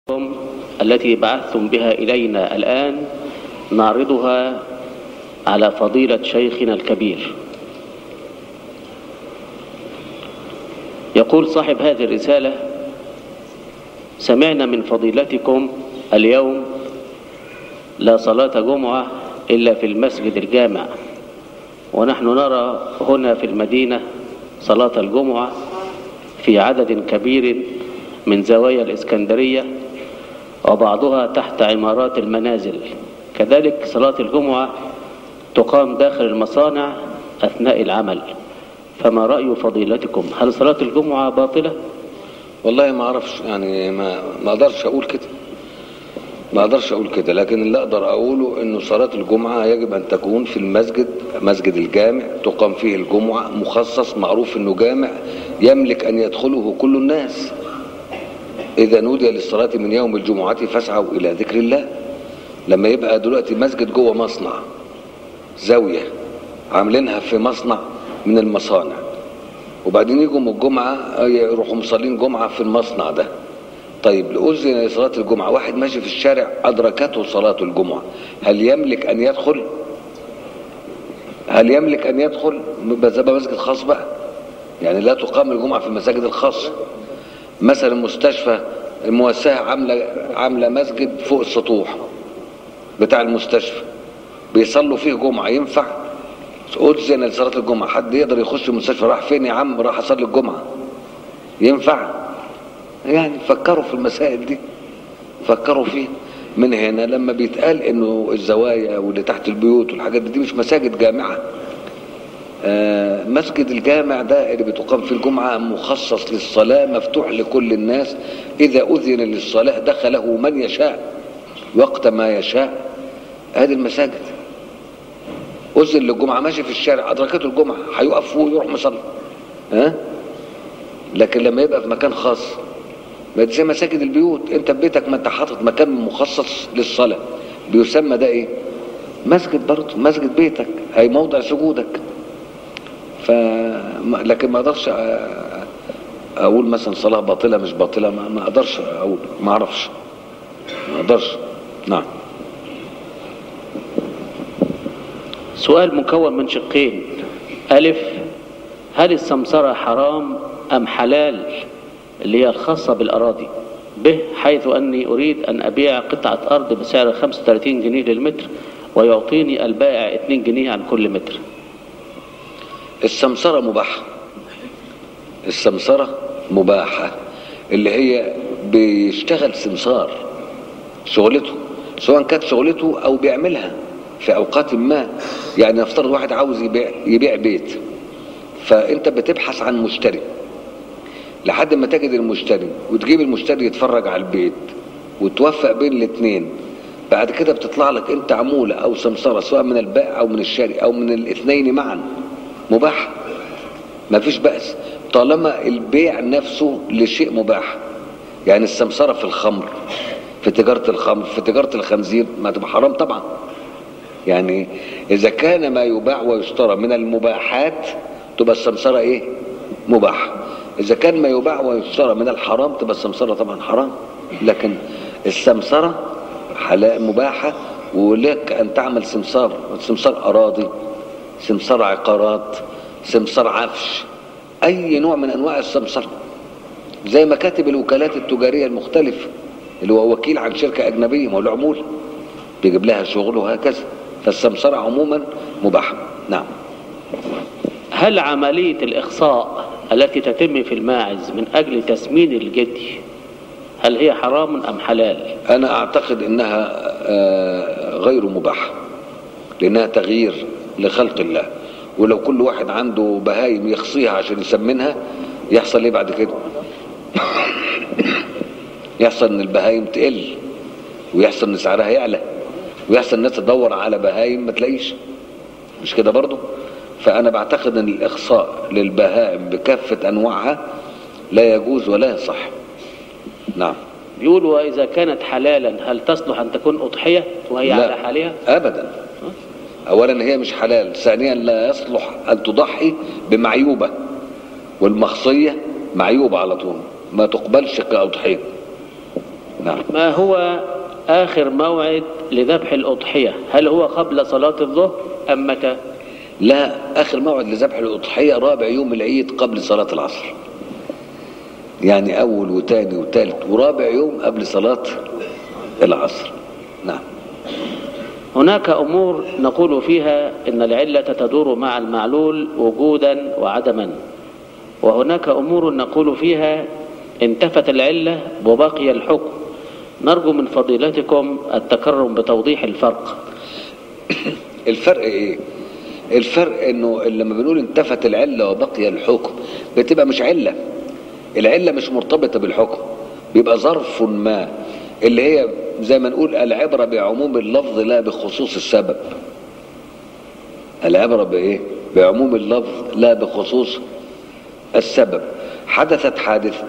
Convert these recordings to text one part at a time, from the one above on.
التي بعثتم بها إلينا الآن نعرضها على فضيلة شيخنا الكبير يقول صاحب هذه الرسالة سمعنا من فضيلتكم اليوم لا صلاة جمعة إلا في المسجد الجامع ونحن نرى هنا في المدينة صلاة الجمعة في عدد كبير من زوايا الإسكندرية وبعضها تحت عمارات المنازل كذلك صلاة الجمعة تقام داخل المصانع أثناء العمل فما رأي فضيلتكم هل صلاة الجمعة باطلة؟ والله ما اعرفش يعني ما ما اقدرش اقول كده ما اقدرش اقول كده لكن اللي اقدر اقوله انه صلاة الجمعة يجب ان تكون في المسجد مسجد الجامع تقام فيه الجمعة مخصص معروف انه جامع يملك ان يدخله كل الناس اذا نودي للصلاة من يوم الجمعة فاسعوا الى ذكر الله لما يبقى دلوقتي مسجد جوه مصنع زاوية عاملينها في مصنع من المصانع وبعدين يجوا من الجمعة يروحوا مصلين جمعة في المصنع ده طيب لأذن لصلاة الجمعة واحد ماشي في الشارع أدركته صلاة الجمعة هل يملك أن يدخل هل يملك أن يدخل ده مسجد خاص بقى يعني لا تقام الجمعة في المساجد الخاصة مثلا مستشفى المؤسسة عاملة عاملة مسجد فوق السطوح بتاع المستشفى بيصلوا فيه جمعة ينفع أذن لصلاة الجمعة حد يقدر يخش المستشفى راح فين يا عم راح أصلي الجمعة ينفع يعني فكروا في المسائل دي فكروا فيه من هنا لما بيتقال انه الزوايا واللي تحت البيوت والحاجات دي, دي مش مساجد جامعة آه مسجد الجامع ده اللي بتقام في الجمعة مخصص للصلاة مفتوح لكل الناس إذا أذن للصلاة دخله من يشاء وقت ما يشاء هذه المساجد أذن للجمعة ماشي في الشارع أدركته الجمعة هيقف ويروح مصلي ها لكن لما يبقى في مكان خاص ما زي مساجد البيوت انت في بيتك ما انت حاطط مكان مخصص للصلاة بيسمى ده ايه مسجد برضه مسجد بيتك اي موضع سجودك ف لكن ما اقدرش اقول مثلا صلاة باطلة مش باطلة ما, ما اقدرش اقول ما اعرفش ما اقدرش نعم سؤال مكون من شقين ألف هل السمسرة حرام أم حلال اللي هي الخاصة بالأراضي ب حيث أني أريد أن أبيع قطعة أرض بسعر 35 جنيه للمتر ويعطيني البائع 2 جنيه عن كل متر السمسرة مباحة السمسرة مباحة اللي هي بيشتغل سمسار شغلته سواء كانت شغلته أو بيعملها في أوقات ما يعني نفترض واحد عاوز يبيع, يبيع بيت فأنت بتبحث عن مشتري لحد ما تجد المشتري وتجيب المشتري يتفرج على البيت وتوفق بين الاثنين بعد كده بتطلع لك انت عمولة او سمسرة سواء من البائع او من الشاري او من الاثنين معا مباح ما فيش بأس طالما البيع نفسه لشيء مباح يعني السمسرة في الخمر في تجارة الخمر في تجارة الخنزير ما تبقى حرام طبعا يعني اذا كان ما يباع ويشترى من المباحات تبقى السمسرة ايه مباح إذا كان ما يباع ويشترى من الحرام تبقى السمسرة طبعا حرام لكن السمسرة حلال مباحة ولك أن تعمل سمسار سمسار أراضي سمسار عقارات سمسار عفش أي نوع من أنواع السمسرة زي مكاتب الوكالات التجارية المختلفة اللي هو وكيل عن شركة أجنبية ما هو له عمولة بيجيب لها شغل وهكذا فالسمسرة عموما مباحة نعم هل عملية الإخصاء التي تتم في الماعز من أجل تسمين الجدي هل هي حرام أم حلال أنا أعتقد أنها غير مباحة لأنها تغيير لخلق الله ولو كل واحد عنده بهايم يخصيها عشان يسمنها يحصل ايه بعد كده يحصل ان البهايم تقل ويحصل ان سعرها يعلى ويحصل الناس تدور على بهايم ما تلاقيش مش كده برضو فأنا بعتقد أن الإخصاء للبهائم بكافة أنواعها لا يجوز ولا يصح نعم بيقول وإذا كانت حلالا هل تصلح أن تكون أضحية وهي لا. على حالها أبدا أولا هي مش حلال ثانيا لا يصلح أن تضحي بمعيوبة والمخصية معيوبة على طول ما تقبلش كأضحية نعم ما هو آخر موعد لذبح الأضحية هل هو قبل صلاة الظهر أم متى لا آخر موعد لذبح الأضحية رابع يوم العيد قبل صلاة العصر يعني أول وتاني وتالت ورابع يوم قبل صلاة العصر نعم هناك أمور نقول فيها إن العلة تدور مع المعلول وجودا وعدما وهناك أمور نقول فيها انتفت العلة وبقي الحكم نرجو من فضيلتكم التكرم بتوضيح الفرق الفرق ايه الفرق انه لما بنقول انتفت العله وبقي الحكم بتبقى مش عله العله مش مرتبطه بالحكم بيبقى ظرف ما اللي هي زي ما نقول العبره بعموم اللفظ لا بخصوص السبب العبره بايه بعموم اللفظ لا بخصوص السبب حدثت حادثه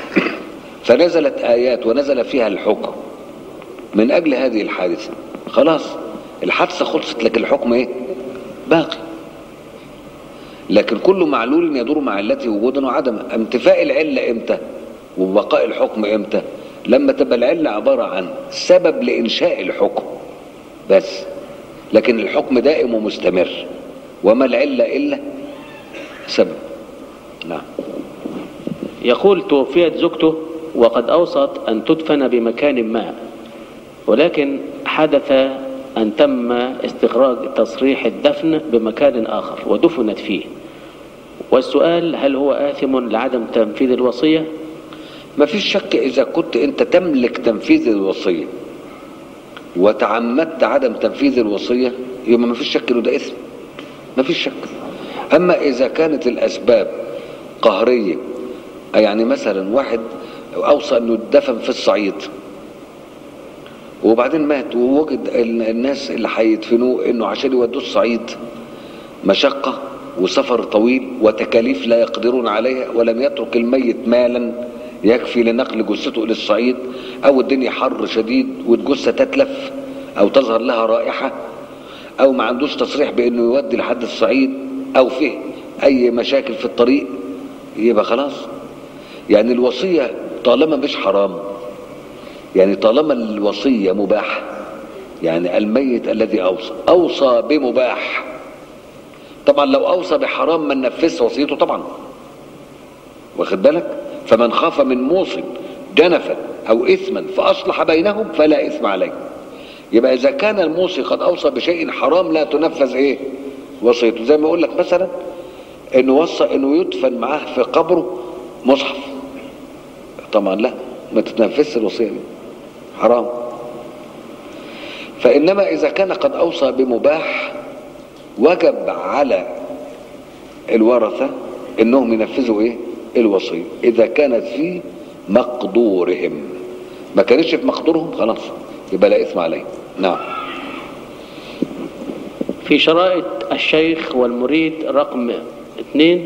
فنزلت ايات ونزل فيها الحكم من اجل هذه الحادثه خلاص الحادثه خلصت لكن الحكم ايه باقي لكن كل معلول يدور مع التي وجودا وعدما انتفاء العله امتى وبقاء الحكم امتى لما تبقى العله عباره عن سبب لانشاء الحكم بس لكن الحكم دائم ومستمر وما العله الا سبب نعم يقول توفيت زوجته وقد أوصت أن تدفن بمكان ما ولكن حدث أن تم استخراج تصريح الدفن بمكان آخر ودفنت فيه والسؤال هل هو آثم لعدم تنفيذ الوصية ما فيش شك اذا كنت انت تملك تنفيذ الوصيه وتعمدت عدم تنفيذ الوصيه يبقى ما فيش شك انه ده اثم ما فيش شك اما اذا كانت الاسباب قهريه يعني مثلا واحد اوصى انه يدفن في الصعيد وبعدين مات ووجد ال- الناس اللي هيدفنوه انه عشان يودوه الصعيد مشقه وسفر طويل وتكاليف لا يقدرون عليها ولم يترك الميت مالا يكفي لنقل جثته الى الصعيد او الدنيا حر شديد والجثه تتلف او تظهر لها رائحه او ما عندوش تصريح بانه يودي لحد الصعيد او فيه اي مشاكل في الطريق يبقى خلاص يعني الوصيه طالما مش حرام يعني طالما الوصيه مباحه يعني الميت الذي اوصى اوصى بمباح طبعا لو اوصى بحرام ما نفذش وصيته طبعا واخد بالك فمن خاف من موص جنفا او اثما فاصلح بينهم فلا اثم عليه يبقى اذا كان الموصي قد اوصى بشيء حرام لا تنفذ ايه وصيته زي ما اقول لك مثلا انه وصى انه يدفن معاه في قبره مصحف طبعا لا ما تتنفذش الوصيه دي حرام فانما اذا كان قد اوصى بمباح وجب على الورثه انهم ينفذوا ايه الوصيه اذا كانت في مقدورهم ما كانتش في مقدورهم خلاص يبقى لا اثم عليه نعم في شرائط الشيخ والمريد رقم اثنين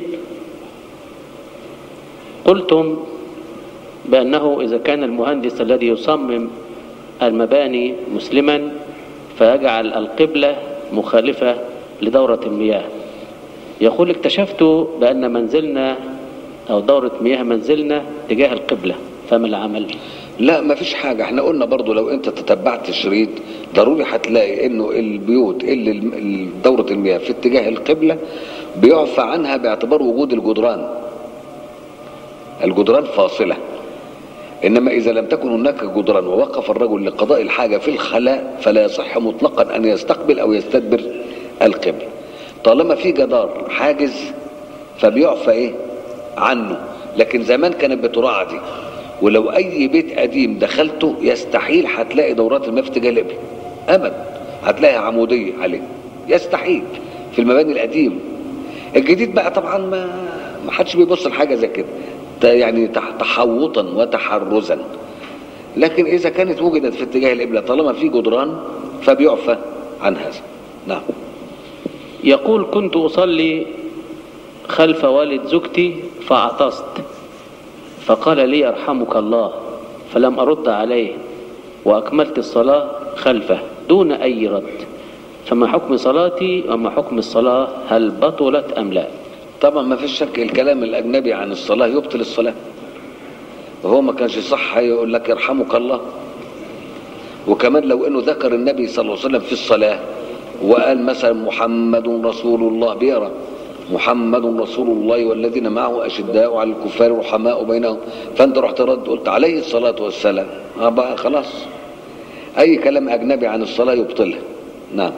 قلتم بأنه إذا كان المهندس الذي يصمم المباني مسلما فيجعل القبلة مخالفة لدورة المياه يقول اكتشفت بأن منزلنا أو دورة مياه منزلنا تجاه القبلة فما العمل لا ما فيش حاجة احنا قلنا برضو لو انت تتبعت الشريط ضروري هتلاقي انه البيوت اللي الم- ال- دورة المياه في اتجاه القبلة بيعفى عنها باعتبار وجود الجدران الجدران فاصلة انما اذا لم تكن هناك جدران ووقف الرجل لقضاء الحاجة في الخلاء فلا يصح مطلقا ان يستقبل او يستدبر القبلة طالما في جدار حاجز فبيعفى ايه عنه لكن زمان كانت بتراعى دي ولو اي بيت قديم دخلته يستحيل هتلاقي دورات المياه في اتجاه القبله ابدا هتلاقي عموديه عليه يستحيل في المباني القديمه الجديد بقى طبعا ما ما حدش بيبص لحاجه زي كده ت- يعني تح- تحوطا وتحرزا لكن اذا كانت وجدت في اتجاه القبله طالما في جدران فبيعفى عن هذا نعم يقول كنت أصلي خلف والد زوجتي فعطست فقال لي يرحمك الله فلم أرد عليه وأكملت الصلاة خلفه دون أي رد فما حكم صلاتي وما حكم الصلاة هل بطلت أم لا طبعا ما فيش شك الكلام الاجنبي عن الصلاه يبطل الصلاه هو ما كانش صح يقول لك يرحمك الله وكمان لو انه ذكر النبي صلى الله عليه وسلم في الصلاه وقال مثلا محمد رسول الله بيرى محمد رسول الله والذين معه اشداء على الكفار رحماء بينهم فانت رحت رد قلت عليه الصلاه والسلام اه بقى خلاص اي كلام اجنبي عن الصلاه يبطلها نعم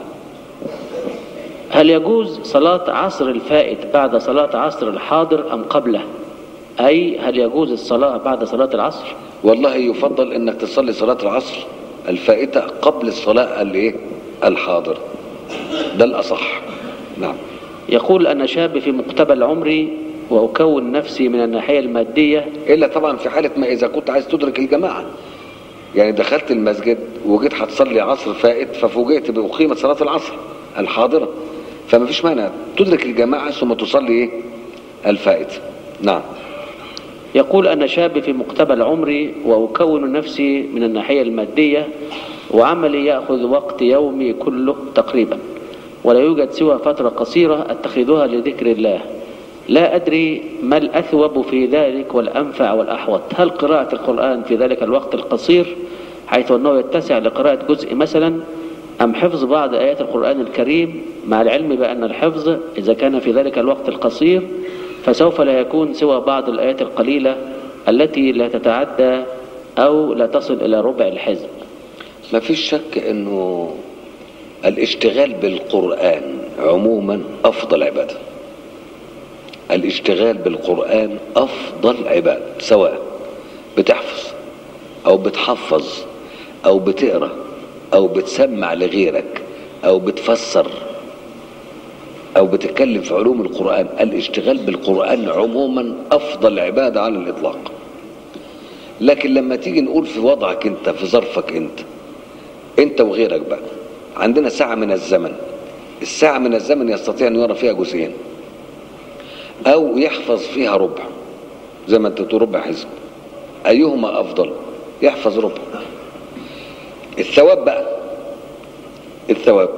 هل يجوز صلاة عصر الفائت بعد صلاة عصر الحاضر أم قبله أي هل يجوز الصلاة بعد صلاة العصر والله يفضل انك تصلي صلاه العصر الفائته قبل الصلاه الايه الحاضر ده الاصح نعم يقول أنا شاب في مقتبل عمري وأكون نفسي من الناحية المادية الا طبعا في حاله ما اذا كنت عايز تدرك الجماعه يعني دخلت المسجد وجيت هتصلي عصر فائت ففوجئت بقيمه صلاه العصر الحاضره فما فيش مانع تدرك الجماعه ثم تصلي ايه الفائت نعم يقول أنا شاب في مقتبل عمري وأكون نفسي من الناحية المادية وعملي يأخذ وقت يومي كله تقريبا ولا يوجد سوى فترة قصيرة أتخذها لذكر الله لا أدري ما الأثوب في ذلك والأنفع والأحوط هل قراءة القرآن في ذلك الوقت القصير حيث أنه يتسع لقراءة جزء مثلا أم حفظ بعض آيات القرآن الكريم مع العلم بأن الحفظ إذا كان في ذلك الوقت القصير فسوف لا يكون سوى بعض الآيات القليلة التي لا تتعدى أو لا تصل إلى ربع الحزب ما فيش شك انه الاشتغال بالقرآن عموما افضل عبادة الاشتغال بالقرآن افضل عبادة سواء بتحفظ او بتحفظ او بتقرا او بتسمع لغيرك او بتفسر او بتتكلم في علوم القرآن الاشتغال بالقرآن عموما افضل عبادة على الاطلاق لكن لما تيجي نقول في وضعك انت في ظرفك انت انت وغيرك بقى عندنا ساعة من الزمن الساعة من الزمن يستطيع ان يرى فيها جزئين او يحفظ فيها ربع زي ما انت تقول ربع حزب ايهما افضل يحفظ ربع الثواب بقى الثواب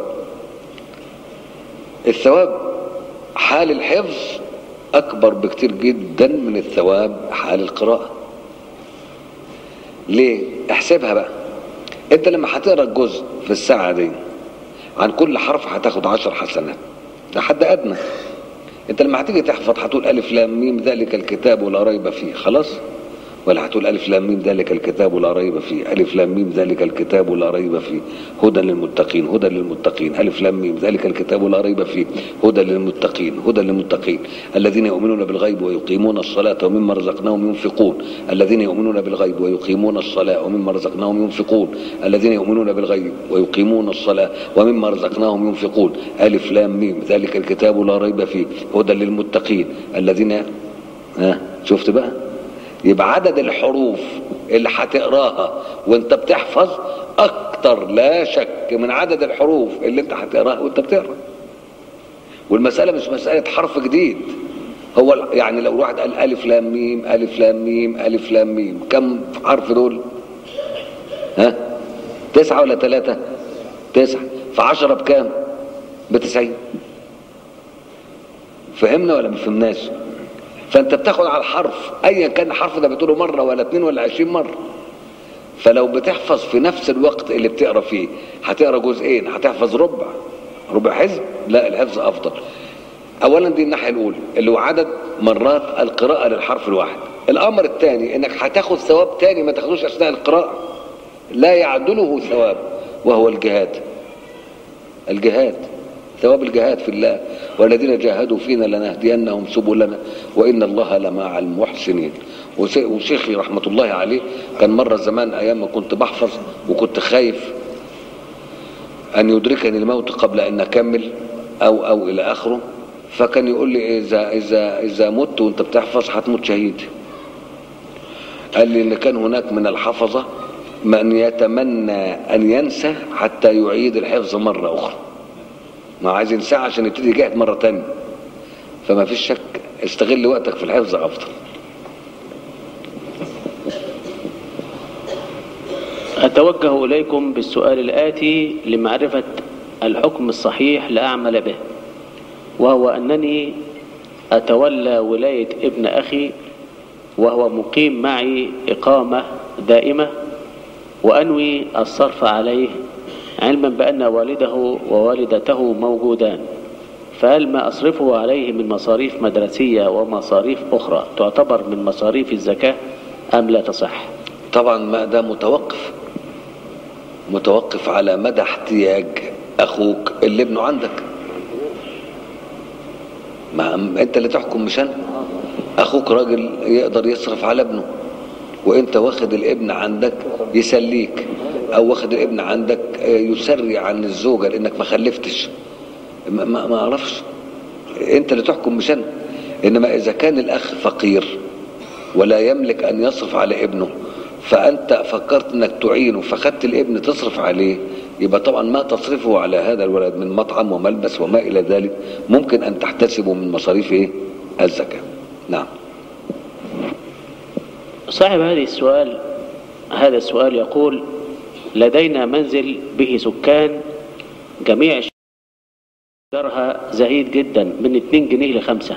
الثواب حال الحفظ اكبر بكتير جدا من الثواب حال القراءة ليه احسبها بقى انت لما هتقرا الجزء في الساعة دي عن كل حرف هتاخد عشر حسنات ده حد ادنى انت لما هتيجي تحفظ هتقول الف لام ميم ذلك الكتاب لا ريب فيه خلاص ولا هتقول الف لام ميم ذلك الكتاب لا ريب فيه الف لام ميم ذلك الكتاب لا ريب فيه هدى للمتقين هدى للمتقين الف لام ميم ذلك الكتاب لا ريب فيه هدى للمتقين هدى للمتقين الذين يؤمنون بالغيب ويقيمون الصلاة ومما رزقناهم ينفقون الذين يؤمنون بالغيب ويقيمون الصلاة ومما رزقناهم ينفقون الذين يؤمنون بالغيب ويقيمون الصلاة ومما رزقناهم ينفقون ألف لام ميم ذلك الكتاب لا ريب فيه هدى للمتقين الذين ها شفت بقى يبقى عدد الحروف اللي هتقراها وانت بتحفظ اكتر لا شك من عدد الحروف اللي انت هتقراها وانت بتقرا والمسألة مش مسألة حرف جديد هو ال- يعني لو واحد قال ألف لام ميم ألف لام ميم ألف لام ميم كم حرف دول؟ ها؟ تسعة ولا ثلاثة؟ تسعة فعشرة بكام؟ بتسعين فهمنا ولا ما فهمناش؟ فانت بتاخد على الحرف ايا كان الحرف ده بتقوله مره ولا اتنين ولا عشرين مره فلو بتحفظ في نفس الوقت اللي بتقرا فيه هتقرا جزئين هتحفظ ربع ربع حزب لا الحفظ افضل اولا دي الناحيه الاولى اللي هو عدد مرات القراءه للحرف الواحد الامر الثاني انك هتاخد ثواب تاني ما تاخدوش اثناء القراءه لا يعدله ثواب وهو الجهاد الجهاد ثواب الجهاد في الله والذين جاهدوا فينا لنهدينهم سبلنا وان الله لمع المحسنين وس- وشيخي رحمه الله عليه كان مره زمان ايام ما كنت بحفظ وكنت خايف ان يدركني الموت قبل ان اكمل او او الى اخره فكان يقول لي اذا اذا اذا مت وانت بتحفظ هتموت شهيد قال لي ان كان هناك من الحفظه من يتمنى ان ينسى حتى يعيد الحفظ مره اخرى ما عايز ينساه عشان يبتدي يجاهد مره تانية فما فيش شك استغل وقتك في الحفظ افضل أتوجه إليكم بالسؤال الآتي لمعرفة الحكم الصحيح لأعمل به وهو أنني أتولى ولاية ابن أخي وهو مقيم معي إقامة دائمة وأنوي الصرف عليه علما بأن والده ووالدته موجودان فهل ما أصرفه عليه من مصاريف مدرسية ومصاريف أخرى تعتبر من مصاريف الزكاة أم لا تصح طبعا ما ده متوقف متوقف على مدى احتياج اخوك اللي ابنه عندك ما انت اللي تحكم مش انا اخوك راجل يقدر يصرف على ابنه وانت واخد الابن عندك يسليك او واخد الابن عندك يسري عن الزوجه لانك ما خلفتش ما, ما, ما اعرفش انت اللي تحكم مش انا انما اذا كان الاخ فقير ولا يملك ان يصرف على ابنه فانت فكرت انك تعينه فخدت الابن تصرف عليه يبقى طبعا ما تصرفه على هذا الولد من مطعم وملبس وما الى ذلك ممكن ان تحتسبه من مصاريف ايه الزكاه نعم صاحب هذه السؤال هذا السؤال يقول لدينا منزل به سكان جميع إيجارها زهيد جدا من 2 جنيه لخمسة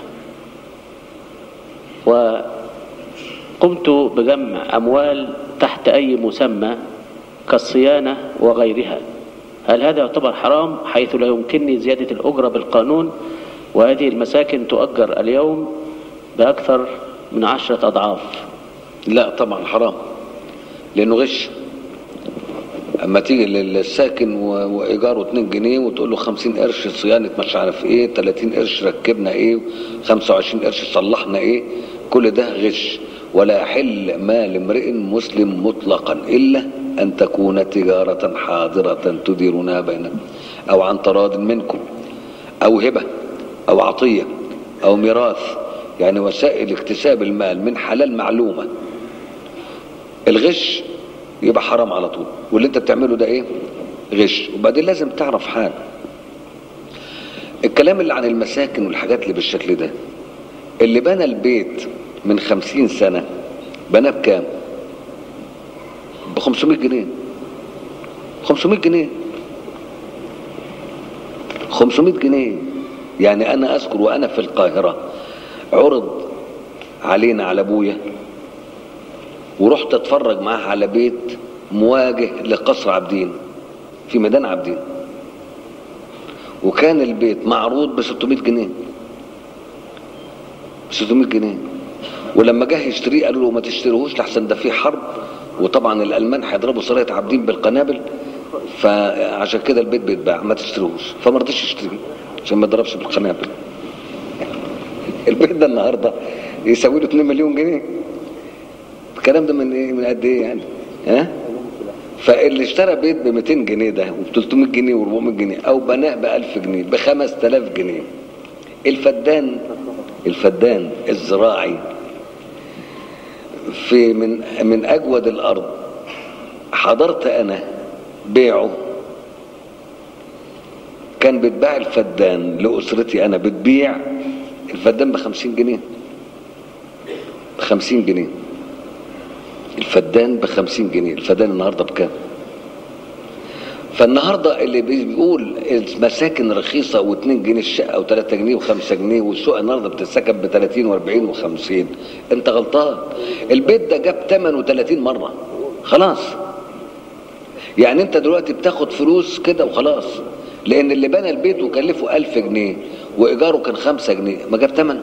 وقمت بجمع أموال تحت أي مسمى كالصيانة وغيرها هل هذا يعتبر حرام حيث لا يمكنني زيادة الأجرة بالقانون وهذه المساكن تؤجر اليوم بأكثر من عشرة أضعاف لا طبعا حرام لانه غش اما تيجي للساكن و- وايجاره 2 جنيه وتقول له 50 قرش صيانه مش عارف ايه 30 قرش ركبنا ايه 25 قرش صلحنا ايه كل ده غش ولا يحل مال امرئ مسلم مطلقا الا ان تكون تجاره حاضره تديرونها بينكم او عن تراض منكم او هبه او عطيه او ميراث يعني وسائل اكتساب المال من حلال معلومه الغش يبقى حرام على طول واللي انت بتعمله ده ايه غش وبعدين لازم تعرف حاجه الكلام اللي عن المساكن والحاجات اللي بالشكل ده اللي بنى البيت من خمسين سنة بناه بكام ب 500 جنيه 500 جنيه 500 جنيه يعني انا اذكر وانا في القاهرة عرض علينا على ابويا ورحت اتفرج معاه على بيت مواجه لقصر عابدين في ميدان عابدين وكان البيت معروض ب 600 جنيه 600 جنيه ولما جه يشتريه قالوا له ما تشتريهوش لحسن ده في حرب وطبعا الالمان هيضربوا سرايه عابدين بالقنابل فعشان كده البيت بيتباع ما تشتريهوش فما رضيش يشتريه عشان ما يضربش بالقنابل البيت ده النهارده يساوي له 2 مليون جنيه الكلام ده من ايه من قد ايه يعني ها فاللي اشترى بيت ب 200 جنيه ده وب 300 جنيه و 400 جنيه او بناه ب 1000 جنيه ب 5000 جنيه الفدان الفدان الزراعي في من من اجود الارض حضرت انا بيعه كان بيتباع الفدان لاسرتي انا بتبيع الفدان ب 50 جنيه ب 50 جنيه الفدان ب 50 جنيه الفدان النهارده بكام فالنهارده اللي بيقول المساكن رخيصه و2 جنيه الشقه و3 جنيه و5 جنيه والشقه النهارده بتتسكن ب 30 و40 و50 انت غلطان البيت ده جاب ثمنه 30 مره خلاص يعني انت دلوقتي بتاخد فلوس كده وخلاص لان اللي بنى البيت وكلفه 1000 جنيه وايجاره كان 5 جنيه ما جاب ثمنه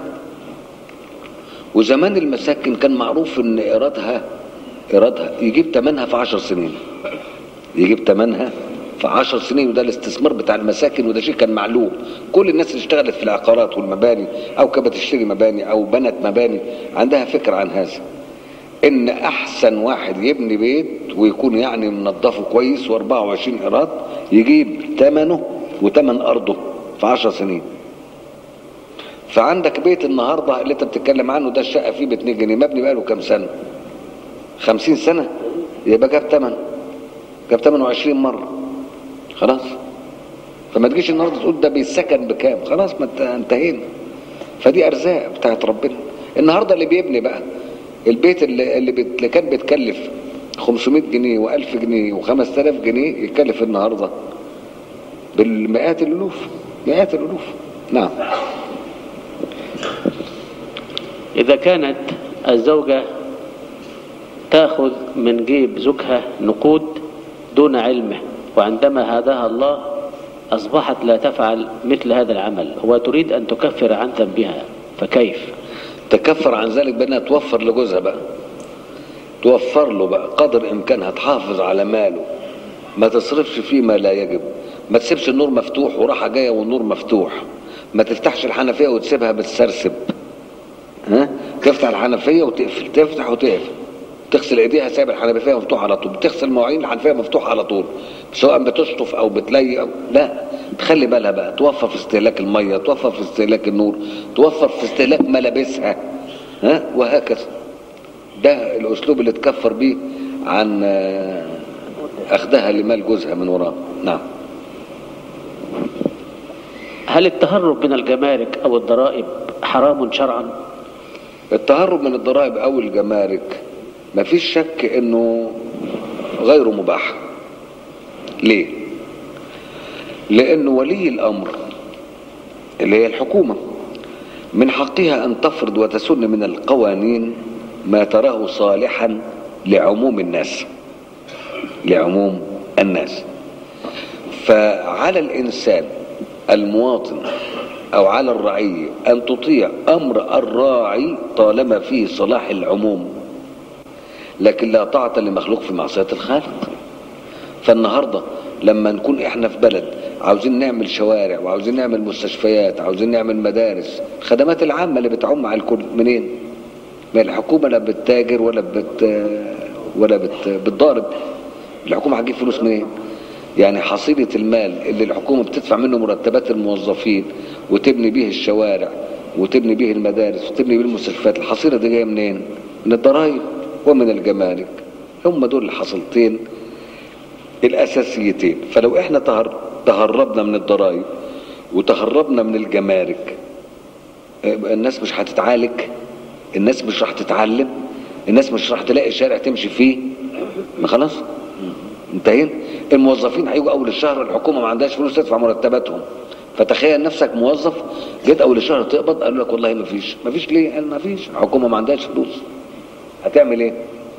وزمان المساكن كان معروف ان ايرادها ايرادها يجيب ثمنها في 10 سنين يجيب ثمنها في 10 سنين وده الاستثمار بتاع المساكن وده شيء كان معلوم كل الناس اللي اشتغلت في العقارات والمباني او كانت بتشتري مباني او بنت مباني عندها فكره عن هذا ان احسن واحد يبني بيت ويكون يعني منظفه كويس و24 ايراد يجيب ثمنه وثمن ارضه في 10 سنين فعندك بيت النهارده اللي انت بتتكلم عنه ده الشقه فيه ب 2 جنيه مبني بقاله كام سنه 50 سنه يبقى جاب ثمن جاب ثمنه 20 مره خلاص فما تجيش النهارده تقول ده بيتسكن بكام خلاص ما انت انتهينا فدي ارزاق بتاعت ربنا النهارده اللي بيبني بقى البيت اللي اللي, بت... اللي كان بيتكلف 500 جنيه و1000 جنيه و5000 جنيه يتكلف النهارده بالمئات الالوف مئات الالوف نعم إذا كانت الزوجة تأخذ من جيب زوجها نقود دون علمه وعندما هداها الله أصبحت لا تفعل مثل هذا العمل وتريد أن تكفر عن ذنبها فكيف؟ تكفر عن ذلك بانها توفر لجوزها بقى توفر له بقى قدر امكانها تحافظ على ماله ما تصرفش فيه ما لا يجب ما تسيبش النور مفتوح وراحه جايه والنور مفتوح ما تفتحش الحنفيه وتسيبها بتسرسب ها تفتح الحنفيه وتقفل تفتح وتقفل تغسل ايديها سايب الحنفيه مفتوحه على طول بتغسل مواعين الحنفيه مفتوحه على طول سواء بتشطف او بتلي أو لا تخلي بالها بقى توفر في استهلاك الميه توفر في استهلاك النور توفر في استهلاك ملابسها ها وهكذا ده الاسلوب اللي تكفر بيه عن آه، اخذها لمال جوزها من وراه نعم هل التهرب من الجمارك أو الضرائب حرام شرعا؟ التهرب من الضرائب او الجمارك مفيش شك انه غير مباح ليه لانه ولي الامر اللي هي الحكومه من حقها ان تفرض وتسن من القوانين ما تراه صالحا لعموم الناس لعموم الناس فعلى الانسان المواطن او على الرعيه ان تطيع امر الراعي طالما فيه صلاح العموم لكن لا طاعه لمخلوق في معصيه الخالق فالنهارده لما نكون احنا في بلد عاوزين نعمل شوارع وعاوزين نعمل مستشفيات عاوزين نعمل مدارس الخدمات العامه اللي بتعم على الكل منين ما الحكومه لا بتتاجر ولا بت ولا بت بتضارب الحكومه هتجيب فلوس منين يعني حصيلة المال اللي الحكومة بتدفع منه مرتبات الموظفين وتبني به الشوارع وتبني به المدارس وتبني به المستشفيات الحصيلة دي جاية منين؟ من الضرائب ومن الجمارك هم دول الحصيلتين الأساسيتين فلو احنا تهر... تهربنا من الضرائب وتهربنا من الجمارك يبقى الناس مش هتتعالج الناس مش راح تتعلم الناس مش راح تلاقي شارع تمشي فيه ما خلاص انتهينا الموظفين هيجوا اول الشهر الحكومه ما عندهاش فلوس تدفع مرتباتهم فتخيل نفسك موظف جيت اول الشهر تقبض قالوا لك والله ما فيش ما فيش ليه قال ما فيش الحكومه ما عندهاش فلوس هتعمل ايه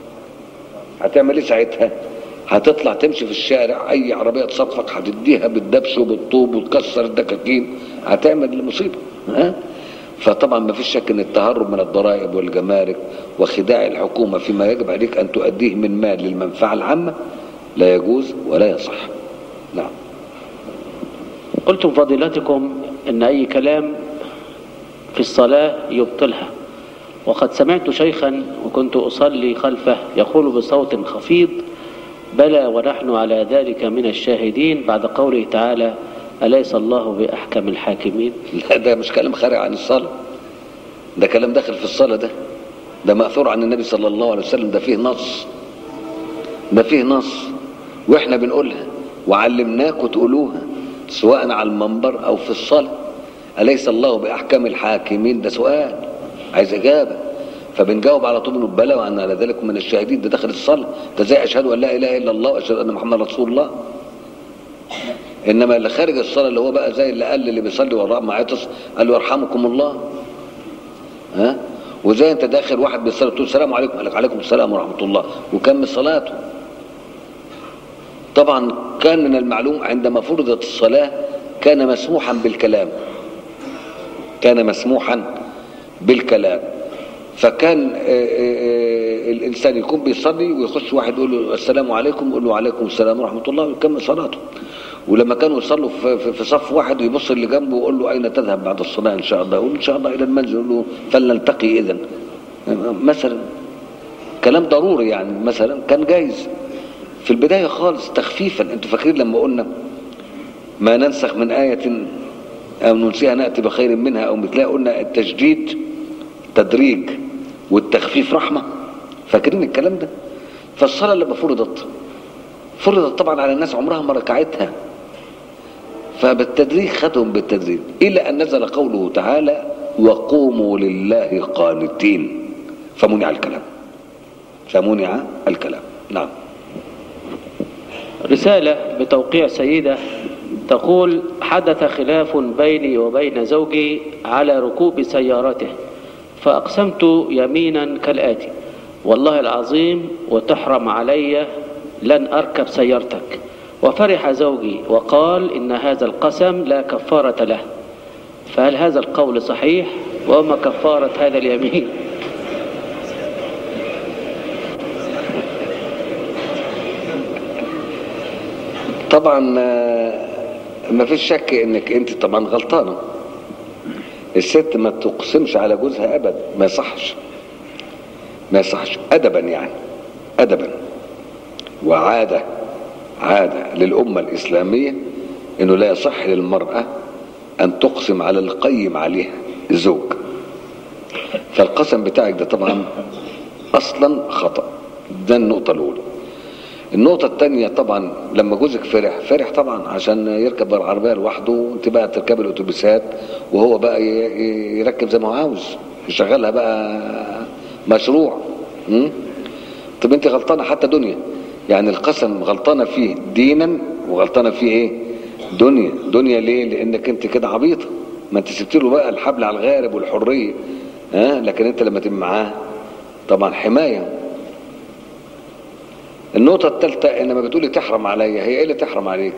هتعمل ايه ساعتها هتطلع تمشي في الشارع اي عربيه تصفق هتديها بالدبش وبالطوب وتكسر الدكاكين هتعمل مصيبه ها فطبعا ما فيش شك ان التهرب من الضرائب والجمارك وخداع الحكومه فيما يجب عليك ان تؤديه من مال للمنفعه العامه لا يجوز ولا يصح نعم قلتم فضيلتكم ان اي كلام في الصلاة يبطلها وقد سمعت شيخا وكنت اصلي خلفه يقول بصوت خفيض بلى ونحن على ذلك من الشاهدين بعد قوله تعالى أليس الله بأحكم الحاكمين لا ده مش كلام خارج عن الصلاه ده كلام داخل في الصلاه ده ده ماثور عن النبي صلى الله عليه وسلم ده فيه نص ده فيه نص واحنا بنقولها وعلمناكم تقولوها سواء على المنبر او في الصلاه اليس الله باحكم الحاكمين ده سؤال عايز اجابه فبنجاوب على طول نقول بلى وان على ذلك من الشاهدين ده داخل الصلاه ده زي اشهد ان لا اله الا الله واشهد ان محمد رسول الله انما اللي خارج الصلاه اللي هو بقى زي اللي قال اللي بيصلي وراه ما عطس قال له يرحمكم الله ها وزي انت داخل واحد بيصلي تقول السلام عليكم قال لك عليكم السلام ورحمه الله وكمل صلاته طبعا كان من المعلوم عندما فرضت الصلاه كان مسموحا بالكلام كان مسموحا بالكلام فكان آه، آه، آه، الانسان يكون بيصلي ويخش واحد يقول له السلام عليكم يقول له وعليكم السلام ورحمه الله ويكمل صلاته ولما كانوا يصلوا في, في, في صف واحد ويبص اللي جنبه ويقول له اين تذهب بعد الصلاه ان شاء الله يقول ان شاء الله الى المنزل يقول له فلنلتقي اذا مثلا كلام ضروري يعني مثلا كان جايز في البدايه خالص تخفيفا انتوا فاكرين لما قلنا ما ننسخ من آية أو ننسيها نأتي بخير منها أو مثلها قلنا التشديد تدريج والتخفيف رحمة فاكرين الكلام ده فالصلاة لما فرضت فرضت طبعا على الناس عمرها ما ركعتها فبالتدريج خدهم بالتدريج إلى أن نزل قوله تعالى وقوموا لله قانتين فمنع الكلام فمنع الكلام نعم رسالة بتوقيع سيدة تقول حدث خلاف بيني وبين زوجي على ركوب سيارته فأقسمت يمينا كالآتي والله العظيم وتحرم علي لن أركب سيارتك وفرح زوجي وقال إن هذا القسم لا كفارة له فهل هذا القول صحيح وما كفارة هذا اليمين طبعا آه، ما فيش شك انك انت طبعا غلطانه الست ما تقسمش على جوزها ابدا ما يصحش ما يصحش ادبا يعني ادبا وعاده عاده للامه الاسلاميه انه لا يصح للمراه ان تقسم على القيم عليها الزوج فالقسم بتاعك ده طبعا اصلا خطا ده النقطه الاولى النقطة التانية طبعا لما جوزك فرح فرح طبعا عشان يركب العربية لوحده وانت بقى تركب الاتوبيسات وهو بقى ي- ي- يركب زي ما هو عاوز يشغلها بقى مشروع م? طب انت غلطانة حتى دنيا يعني القسم غلطانة فيه دينا وغلطانة فيه ايه دنيا دنيا ليه لانك انت كده عبيطة ما انت سبت له بقى الحبل على الغارب والحرية ها لكن انت لما تبقى معاه طبعا حماية النقطة الثالثة إنما بتقولي تحرم عليا هي إيه اللي تحرم عليك؟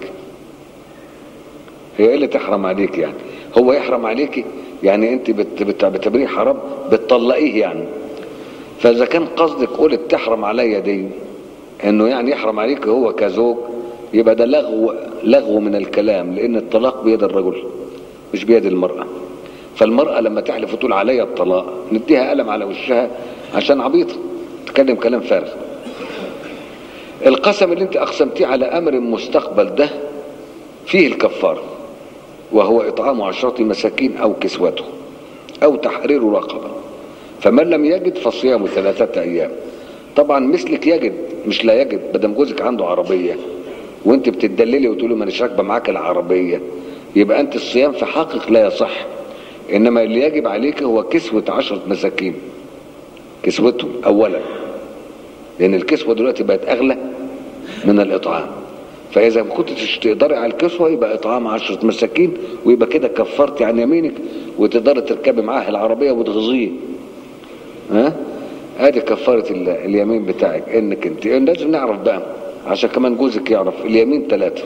هي إيه اللي تحرم عليك يعني؟ هو يحرم عليكي يعني أنت بت بت بتبريه حرام بتطلقيه يعني فإذا كان قصدك قولت تحرم عليا دي إنه يعني يحرم عليك هو كزوج يبقى ده لغو لغو من الكلام لأن الطلاق بيد الرجل مش بيد المرأة فالمرأة لما تحلف وتقول عليا الطلاق نديها قلم على وشها عشان عبيطة تتكلم كلام فارغ القسم اللي انت اقسمتيه على امر مستقبل ده فيه الكفاره وهو اطعام عشرة مساكين او كسوته او تحرير رقبه فمن لم يجد فصيام ثلاثه ايام طبعا مثلك يجد مش لا يجد بدل جوزك عنده عربيه وانت بتدللي وتقولي ما راكبه معاك العربيه يبقى انت الصيام في حقك لا يصح انما اللي يجب عليك هو كسوه عشرة مساكين كسوته اولا لان الكسوه دلوقتي بقت اغلى من الاطعام فاذا ما كنتش تقدري على الكسوه يبقى اطعام عشرة مساكين ويبقى كده كفرتي عن يمينك وتقدري تركبي معاه العربيه وتغزيه ها ادي كفاره ال- اليمين بتاعك انك انت لازم نعرف بقى عشان كمان جوزك يعرف اليمين ثلاثه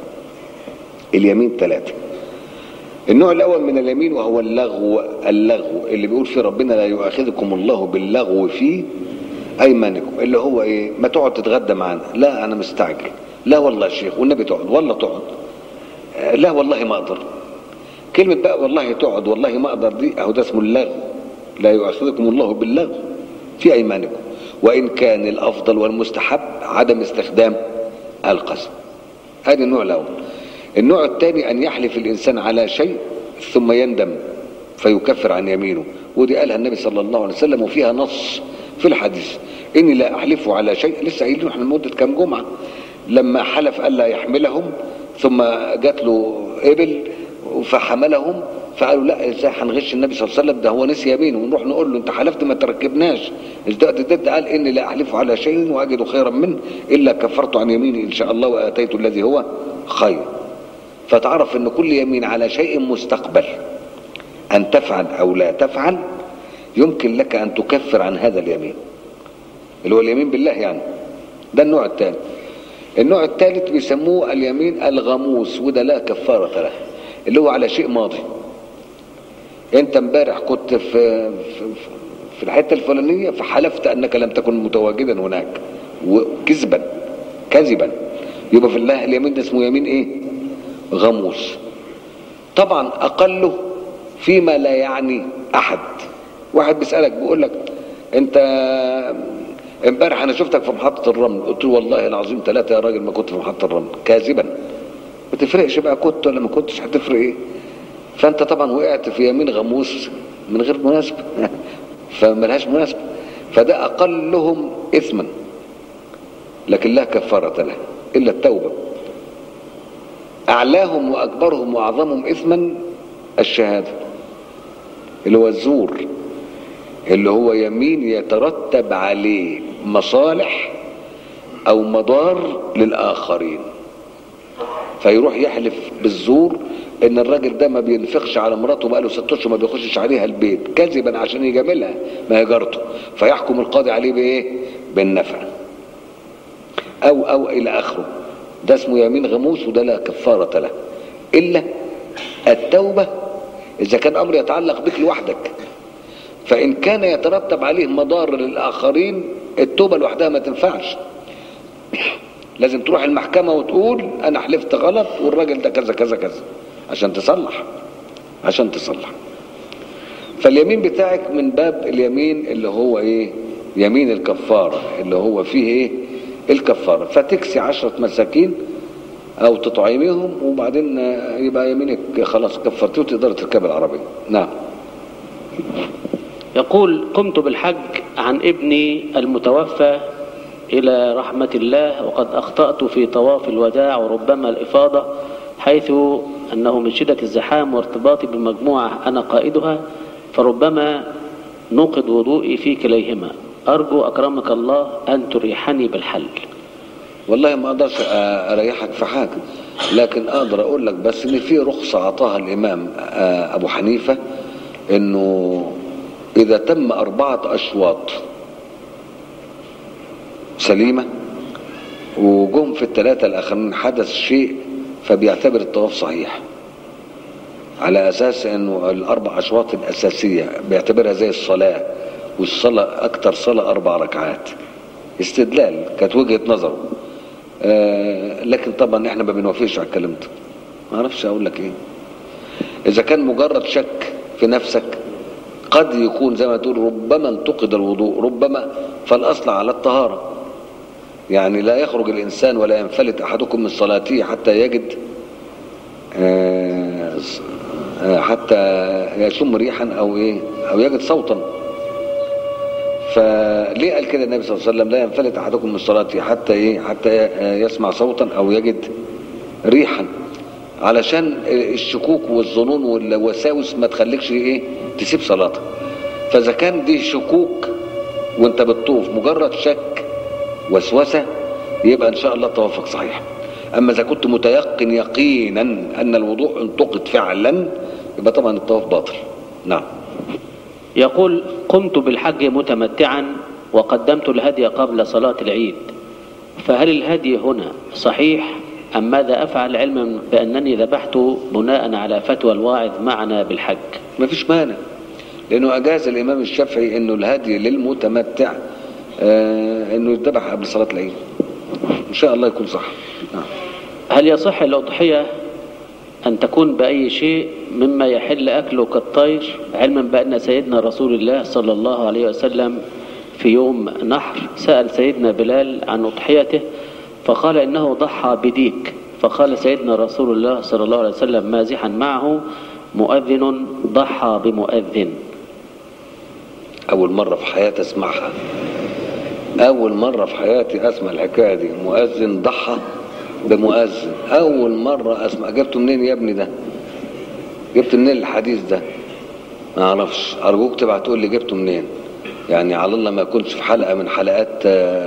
اليمين ثلاثه النوع الاول من اليمين وهو اللغو اللغو اللي بيقول فيه ربنا لا يؤاخذكم الله باللغو في ايمانكم اللي هو ايه ما تقعد تتغدى معانا لا انا مستعجل لا والله يا شيخ والنبي تقعد والله تقعد آه، لا والله ما اقدر كلمة بقى والله تقعد والله ما اقدر دي اهو ده اسمه اللغو لا يؤاخذكم الله باللغو في ايمانكم وان كان الافضل والمستحب عدم استخدام القسم هذا النوع الاول النوع الثاني ان يحلف الانسان على شيء ثم يندم فيكفر عن يمينه ودي قالها النبي صلى الله عليه وسلم وفيها نص في الحديث اني لا احلف على شيء لسه قايلين احنا مده كام جمعه لما حلف الا يحملهم ثم جات له ابل فحملهم فقالوا لا ازاي هنغش النبي صلى الله عليه وسلم ده هو نسي يمينه ونروح نقول له انت حلفت ما تركبناش ازداد ازداد قال اني لا احلف على شيء واجد خيرا منه الا كفرت عن يميني ان شاء الله واتيت الذي هو خير فتعرف ان كل يمين على شيء مستقبل ان تفعل او لا تفعل يمكن لك ان تكفر عن هذا اليمين اللي هو اليمين بالله يعني ده النوع الثاني النوع الثالث بيسموه اليمين الغموس وده لا كفارة له اللي هو على شيء ماضي انت امبارح كنت في في, في الحته الفلانيه فحلفت انك لم تكن متواجدا هناك وكذبا كذبا يبقى في الله اليمين ده اسمه يمين ايه غموس طبعا اقله فيما لا يعني احد واحد بيسالك بيقول لك انت امبارح انا شفتك في محطه الرمل قلت له والله العظيم ثلاثه يا راجل ما كنت في محطه الرمل كاذبا ما تفرقش بقى كنت ولا ما كنتش هتفرق ايه فانت طبعا وقعت في يمين غموس من غير مناسبه فملهاش مناسبه فده اقلهم اثما لكن لا كفاره له الا التوبه اعلاهم واكبرهم واعظمهم اثما الشهاده اللي هو الزور اللي هو يمين يترتب عليه مصالح او مضار للاخرين فيروح يحلف بالزور ان الراجل ده ما بينفقش على مراته بقاله ست اشهر ما بيخشش عليها البيت كذبا عشان يجاملها ما هي جارته فيحكم القاضي عليه بايه بالنفع او او الى اخره ده اسمه يمين غموس وده لا كفاره له الا التوبه اذا كان امر يتعلق بك لوحدك فان كان يترتب عليه مضار للاخرين التوبه لوحدها ما تنفعش لازم تروح المحكمه وتقول انا حلفت غلط والراجل ده كذا كذا كذا عشان تصلح عشان تصلح فاليمين بتاعك من باب اليمين اللي هو ايه يمين الكفاره اللي هو فيه ايه الكفاره فتكسي عشرة مساكين او تطعميهم وبعدين يبقى يمينك خلاص كفرتيه وتقدر تركب العربيه نعم يقول قمت بالحج عن ابني المتوفى إلى رحمة الله وقد أخطأت في طواف الوداع وربما الإفاضة حيث أنه من شدة الزحام وارتباطي بمجموعة أنا قائدها فربما نوقد وضوئي في كليهما أرجو أكرمك الله أن تريحني بالحل والله ما اقدرش اريحك في حاجه لكن اقدر اقول لك بس ان في رخصه اعطاها الامام ابو حنيفه انه اذا تم اربعه اشواط سليمه وجم في الثلاثه الاخرين حدث شيء فبيعتبر الطواف صحيح على اساس انه الاربع اشواط الاساسيه بيعتبرها زي الصلاه والصلاه اكتر صلاه اربع ركعات استدلال كانت وجهه نظره آه لكن طبعا احنا ما بنوافقش على الكلام ده ما اعرفش اقول لك ايه اذا كان مجرد شك في نفسك قد يكون زي ما تقول ربما انتقد الوضوء ربما فالاصل على الطهاره يعني لا يخرج الانسان ولا ينفلت احدكم من صلاته حتى يجد آه حتى يشم ريحا او ايه او يجد صوتا فليه قال كده النبي صلى الله عليه وسلم لا ينفلت احدكم من صلاته حتى ايه حتى يسمع صوتا او يجد ريحا علشان الشكوك والظنون والوساوس ما تخليكش ايه تسيب صلاتك فاذا كان دي شكوك وانت بتطوف مجرد شك وسوسه يبقى ان شاء الله طوافك صحيح اما اذا كنت متيقن يقينا ان الوضوء انتقد فعلا يبقى طبعا الطواف باطل نعم يقول قمت بالحج متمتعا وقدمت الهدي قبل صلاة العيد فهل الهدي هنا صحيح أم ماذا أفعل علما بأنني ذبحت بناء على فتوى الواعظ معنا بالحج ما فيش مانع لأنه أجاز الإمام الشافعي أنه الهدي للمتمتع آه أنه يذبح قبل صلاة العيد إن شاء الله يكون صح نعم. هل يصح الأضحية أن تكون بأي شيء مما يحل أكله كالطير علما بأن سيدنا رسول الله صلى الله عليه وسلم في يوم نحر سأل سيدنا بلال عن أضحيته فقال إنه ضحى بديك فقال سيدنا رسول الله صلى الله عليه وسلم مازحا معه مؤذن ضحى بمؤذن أول مرة في حياتي أسمعها أول مرة في حياتي أسمع الحكاية دي مؤذن ضحى بمؤذن أول مرة أسمع جبته منين يا ابني ده جبت منين الحديث ده ما أعرفش أرجوك تبعت تقول لي جبته منين يعني على الله ما يكونش في حلقة من حلقات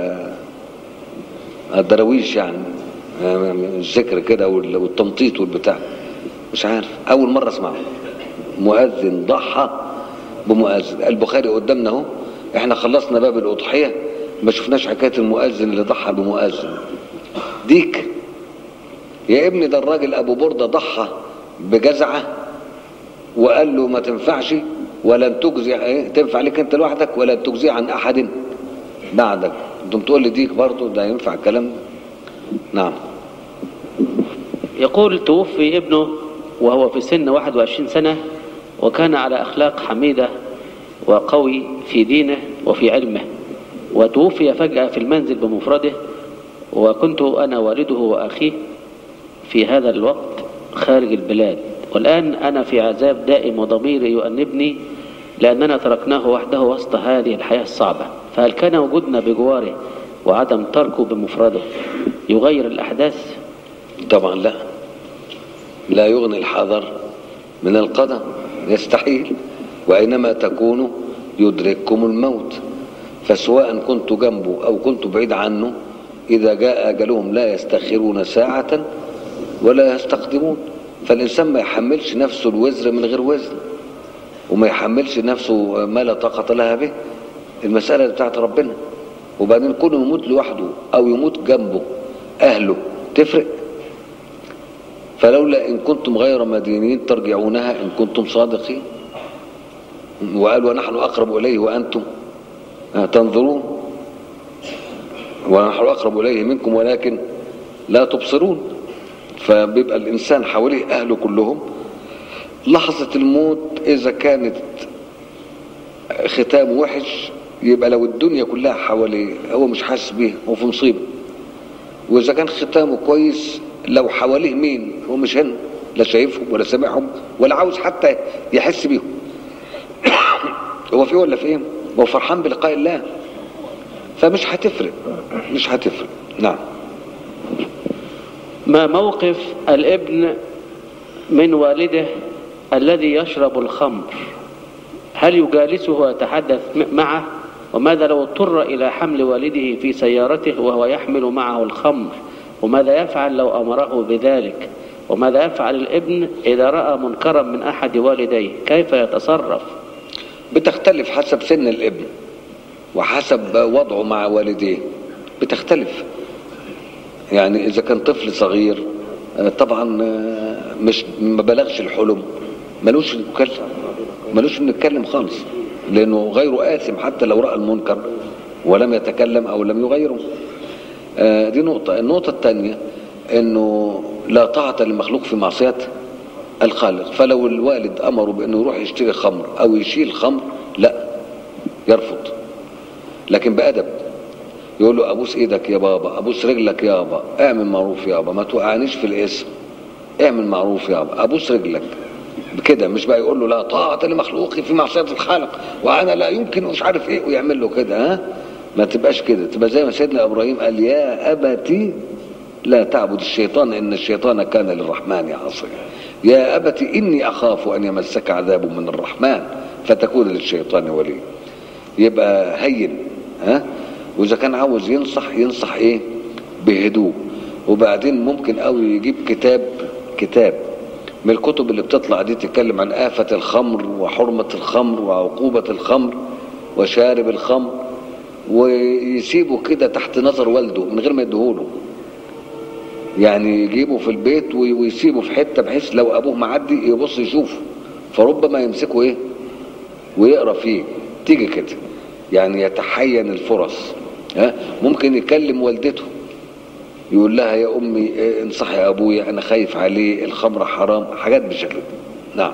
الدراويش يعني الذكر كده والتمطيط والبتاع مش عارف أول مرة أسمعه مؤذن ضحى بمؤذن البخاري قدامنا اهو احنا خلصنا باب الأضحية ما شفناش حكاية المؤذن اللي ضحى بمؤذن ديك يا ابني ده الراجل ابو برده ضحى بجزعه وقال له ما تنفعش ولن تجزي ايه تنفع لك انت لوحدك ولن تجزي عن احد بعدك انتم تقول لي ديك برضه ده ينفع الكلام ده نعم يقول توفي ابنه وهو في سن 21 سنة وكان على أخلاق حميدة وقوي في دينه وفي علمه وتوفي فجأة في المنزل بمفرده وكنت أنا والده وأخيه في هذا الوقت خارج البلاد والآن أنا في عذاب دائم وضميري يؤنبني لأننا تركناه وحده وسط هذه الحياة الصعبة فهل كان وجودنا بجواره وعدم تركه بمفرده يغير الأحداث طبعا لا لا يغني الحذر من القدر يستحيل وأينما تكونوا يدرككم الموت فسواء كنت جنبه أو كنت بعيد عنه إذا جاء أجلهم لا يستخرون ساعة ولا يستقدمون فالإنسان ما يحملش نفسه الوزر من غير وزن وما يحملش نفسه ما لا طاقة لها به المسألة بتاعت ربنا وبعدين كونه يموت لوحده أو يموت جنبه أهله تفرق فلولا إن كنتم غير مدينين ترجعونها إن كنتم صادقين وقال ونحن أقرب إليه وأنتم تنظرون ونحن أقرب إليه منكم ولكن لا تبصرون فبيبقى الإنسان حواليه أهله كلهم لحظة الموت إذا كانت ختام وحش يبقى لو الدنيا كلها حواليه هو مش حاسس بيها هو في مصيبة وإذا كان ختامه كويس لو حواليه مين هو مش هنا لا شايفهم ولا سامعهم ولا عاوز حتى يحس بيهم هو في ولا في ايه هو فرحان بلقاء الله فمش هتفرق مش هتفرق نعم ما موقف الابن من والده الذي يشرب الخمر هل يجالسه ويتحدث معه وماذا لو اضطر إلى حمل والده في سيارته وهو يحمل معه الخمر وماذا يفعل لو أمره بذلك وماذا يفعل الابن إذا رأى منكرا من أحد والديه كيف يتصرف بتختلف حسب سن الابن وحسب وضعه مع والديه بتختلف يعني إذا كان طفل صغير طبعا مش ما بلغش الحلم ملوش نتكلم ملوش نتكلم خالص لأنه غير آثم حتى لو رأى المنكر ولم يتكلم أو لم يغيره دي نقطة النقطة الثانية أنه لا طاعة للمخلوق في معصية الخالق فلو الوالد أمره بأنه يروح يشتري خمر أو يشيل خمر لا يرفض لكن بأدب يقول له أبوس إيدك يا بابا أبوس رجلك يا بابا اعمل معروف يا بابا ما توقعنيش في الاسم اعمل معروف يا بابا أبوس رجلك بكده مش بقى يقول له لا طاعة لمخلوقي في معصية الخالق وأنا لا يمكن مش عارف إيه ويعمل له كده ها ما تبقاش كده تبقى زي ما سيدنا إبراهيم قال يا أبتي لا تعبد الشيطان إن الشيطان كان للرحمن عصيا يا أبت إني أخاف أن يمسك عذاب من الرحمن فتكون للشيطان ولي يبقى هين ها وإذا كان عاوز ينصح ينصح إيه بهدوء وبعدين ممكن قوي يجيب كتاب كتاب من الكتب اللي بتطلع دي تتكلم عن آفة الخمر وحرمة الخمر وعقوبة الخمر وشارب الخمر ويسيبه كده تحت نظر والده من غير ما يديهوله يعني يجيبه في البيت ويسيبه في حته بحيث لو ابوه معدي يبص يشوفه فربما يمسكه ايه ويقرا فيه تيجي كده يعني يتحين الفرص ها ممكن يكلم والدته يقول لها يا امي انصحي ابويا انا خايف عليه الخمر حرام حاجات بالشكل ده نعم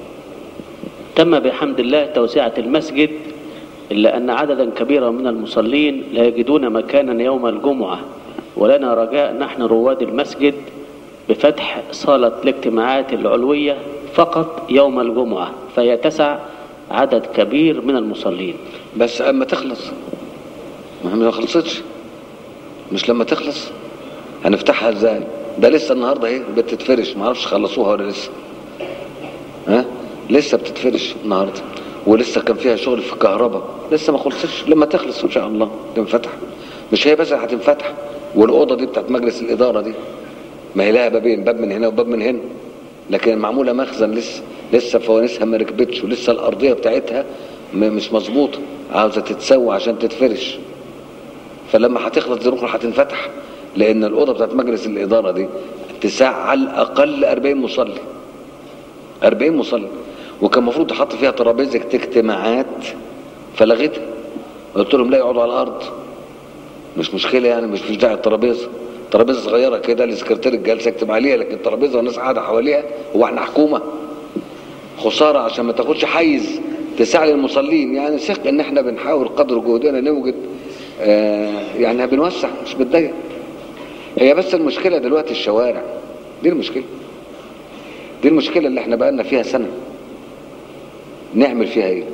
تم بحمد الله توسعة المسجد إلا أن عددا كبيرا من المصلين لا يجدون مكانا يوم الجمعة ولنا رجاء نحن رواد المسجد بفتح صالة الاجتماعات العلوية فقط يوم الجمعة فيتسع عدد كبير من المصلين بس اما تخلص ما هي ما خلصتش مش لما تخلص هنفتحها ازاي ده لسه النهارده اهي بتتفرش ما اعرفش خلصوها ولا لسه ها لسه بتتفرش النهارده ولسه كان فيها شغل في الكهرباء لسه ما خلصتش لما تخلص ان شاء الله تنفتح مش هي بس اللي هتنفتح والاوضه دي بتاعت مجلس الاداره دي ما هي لها بابين باب من هنا وباب من هنا لكن معموله مخزن لسه لسه فوانيسها ما ركبتش ولسه الارضيه بتاعتها م- مش مظبوطه عاوزه تتسوى عشان تتفرش فلما هتخلص دي بكره هتنفتح لان الاوضه بتاعت مجلس الاداره دي تسع على الاقل 40 مصلي 40 مصلي وكان المفروض تحط فيها ترابيزه اجتماعات فلغيتها قلت لهم لا يقعدوا على الارض مش مشكله يعني مش مش داعي الترابيزه ترابيزه صغيره كده لسكرتير الجلسه يكتب عليها لكن ترابيزه والناس قاعده حواليها هو احنا حكومه خساره عشان ما تاخدش حيز تساعد المصلين يعني ثق ان احنا بنحاول قدر جهدنا نوجد آه يعني بنوسع مش بتضيق هي بس المشكله دلوقتي الشوارع دي المشكله دي المشكله اللي احنا بقالنا فيها سنه نعمل فيها ايه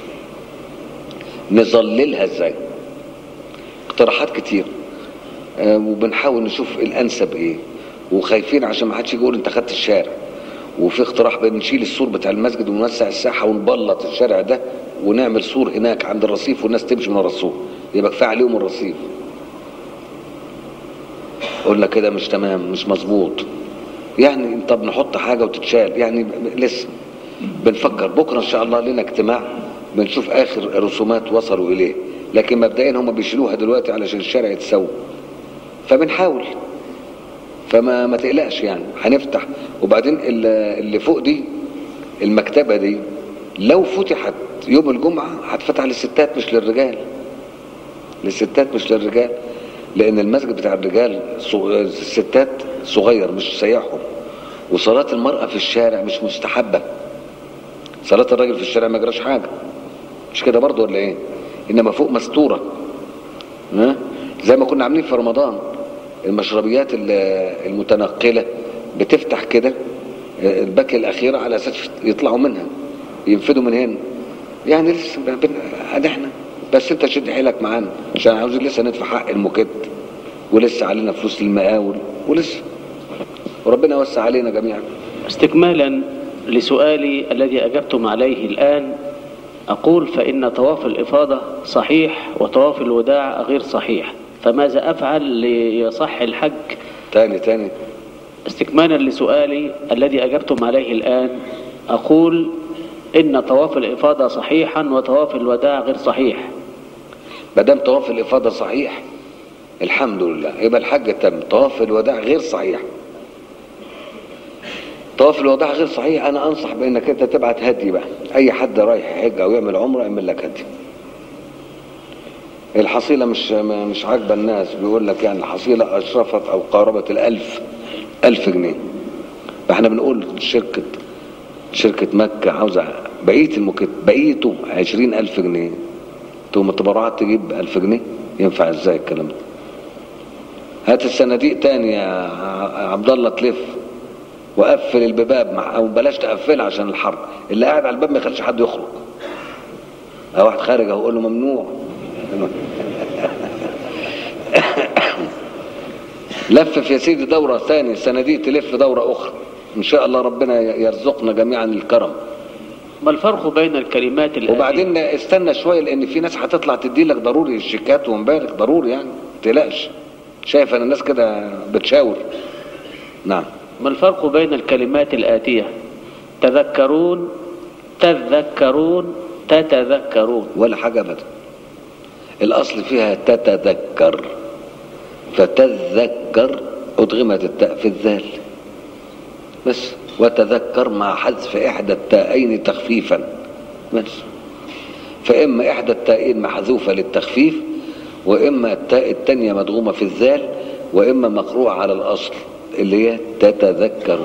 نظللها ازاي اقتراحات كتير آه وبنحاول نشوف الانسب ايه وخايفين عشان ما حدش يقول انت خدت الشارع وفي اقتراح بنشيل السور بتاع المسجد ونوسع الساحه ونبلط الشارع ده ونعمل سور هناك عند الرصيف والناس تمشي من الرصيف يبقى كفايه عليهم الرصيف قلنا كده مش تمام مش مظبوط يعني طب نحط حاجة وتتشال يعني ب- ب- لسه بنفكر بكرة ان شاء الله لنا اجتماع بنشوف اخر رسومات وصلوا اليه لكن مبدئيا هم بيشيلوها دلوقتي علشان الشارع يتسوى فبنحاول فما ما تقلقش يعني هنفتح وبعدين ال- اللي فوق دي المكتبة دي لو فتحت يوم الجمعة هتفتح للستات مش للرجال للستات مش للرجال لان المسجد بتاع الرجال صغ- الستات صغير مش سياحهم وصلاة المرأة في الشارع مش مستحبة صلاة الراجل في الشارع ما يجراش حاجة مش كده برضه ولا ايه انما فوق مستورة ها زي ما كنا عاملين في رمضان المشربيات ال- المتنقلة بتفتح كده الباكية الأخيرة على أساس يطلعوا منها ينفذوا من هنا يعني لسه ب- بن- ادي احنا بس انت شد حيلك معانا عشان عاوزين لسه ندفع حق المكد ولسه علينا فلوس المقاول ولسه وربنا يوسع علينا جميعا استكمالا لسؤالي الذي أجبتم عليه الآن أقول فإن طواف الإفاضة صحيح وطواف الوداع غير صحيح فماذا أفعل ليصح الحج تاني تاني استكمالا لسؤالي الذي أجبتم عليه الآن أقول إن طواف الإفاضة صحيحا وطواف الوداع غير صحيح ما دام طواف الافاضه صحيح الحمد لله يبقى الحج تم طواف الوداع غير صحيح طواف الوداع غير صحيح انا انصح بانك انت تبعت هدي بقى اي حد رايح يحج او يعمل عمره يعمل لك هدي الحصيله مش مش عاجبه الناس بيقول لك يعني الحصيله اشرفت او قاربت الالف الف جنيه فاحنا بنقول شركه شركه مكه عاوزه بقيه المكت بقيته عشرين الف جنيه تقوم التبرعات تجيب ألف جنيه ينفع ازاي الكلام ده هات الصناديق تاني يا ع- عبد الله تلف وقفل الباب مع او بلاش تقفلها عشان الحر اللي قاعد على الباب ما يخليش حد يخرج او واحد خارج اهو يقول له ممنوع لفف يا سيدي دورة ثانية الصناديق تلف دورة أخرى إن شاء الله ربنا يرزقنا جميعا الكرم ما الفرق بين الكلمات الآتية وبعدين استنى شويه لان في ناس هتطلع تدي لك ضروري الشيكات ومبالغ ضروري يعني ما تقلقش شايف انا الناس كده بتشاور نعم ما الفرق بين الكلمات الآتية تذكرون تذكرون تتذكرون ولا حاجه ابدا الاصل فيها تتذكر فتذكر ادغمت التاء في الذال بس وتذكر مع حذف احدى التاءين تخفيفا بس فاما احدى التاءين محذوفه للتخفيف واما التاء الثانيه مدغومه في الذال واما مقروعه على الاصل اللي هي تتذكر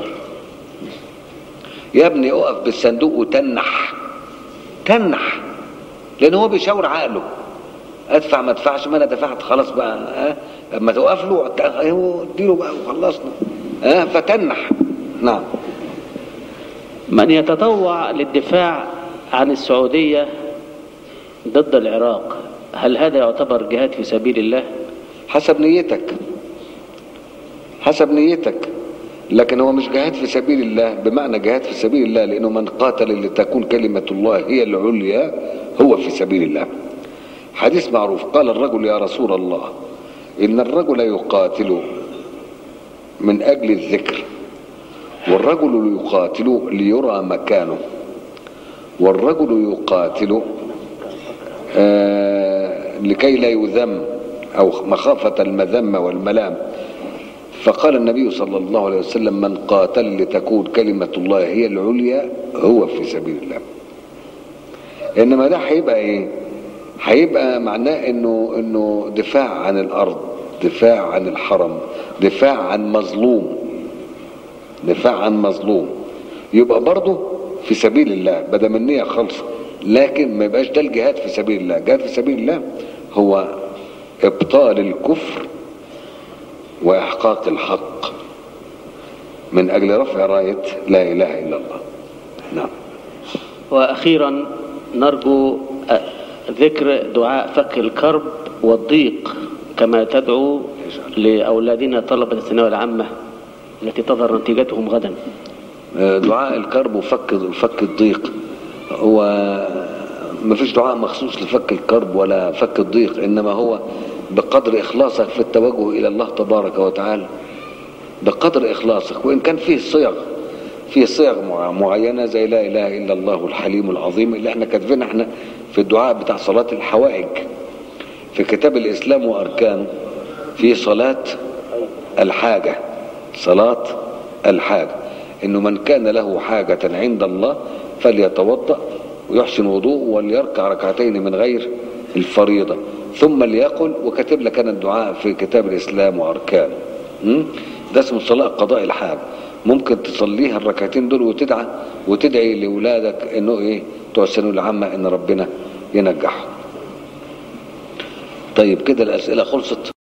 يا ابني اقف بالصندوق وتنح تنح لان هو بيشاور عقله ادفع ما ادفعش ما انا دفعت خلاص بقى ها اما توقف له اهو اديله بقى وخلصنا ها فتنح نعم من يتطوع للدفاع عن السعودية ضد العراق هل هذا يعتبر جهاد في سبيل الله حسب نيتك حسب نيتك لكن هو مش جهاد في سبيل الله بمعنى جهاد في سبيل الله لانه من قاتل لتكون كلمه الله هي العليا هو في سبيل الله حديث معروف قال الرجل يا رسول الله ان الرجل يقاتل من اجل الذكر والرجل يقاتل ليرى مكانه والرجل يقاتل آه لكي لا يذم او مخافه المذمه والملام فقال النبي صلى الله عليه وسلم من قاتل لتكون كلمة الله هي العليا هو في سبيل الله انما ده هيبقى ايه هيبقى معناه انه انه دفاع عن الارض دفاع عن الحرم دفاع عن مظلوم دفاع عن مظلوم يبقى برضه في سبيل الله بدل من النية خالصة لكن ما يبقاش ده الجهاد في سبيل الله الجهاد في سبيل الله هو ابطال الكفر واحقاق الحق من اجل رفع رايه لا اله الا الله نعم وأخيرا نرجو أ- ذكر دعاء فك الكرب والضيق كما تدعو لأولادنا طلبة الثانوية العامة التي تظهر نتيجتهم غدا آه، دعاء الكرب وفك فك الضيق هو ما فيش دعاء مخصوص لفك الكرب ولا فك الضيق انما هو بقدر اخلاصك في التوجه الى الله تبارك وتعالى بقدر إخلاصك وإن كان فيه صيغ فيه صيغ مع- معينة زي لا إله إلا الله الحليم العظيم اللي احنا كاتبينها احنا في الدعاء بتاع صلاة الحوائج في كتاب الإسلام وأركانه في صلاة الحاجة صلاة الحاجة إنه من كان له حاجة عند الله فليتوضأ ويحسن وضوء وليركع ركعتين من غير الفريضة ثم ليقل وكاتب لك أنا الدعاء في كتاب الإسلام وأركانه م? ده اسمه صلاة قضاء الحاجة ممكن تصليها الركعتين دول وتدعى وتدعي لأولادك إنه إيه بتوع الثانوية العامة إن ربنا ينجحهم طيب كده الأسئلة خلصت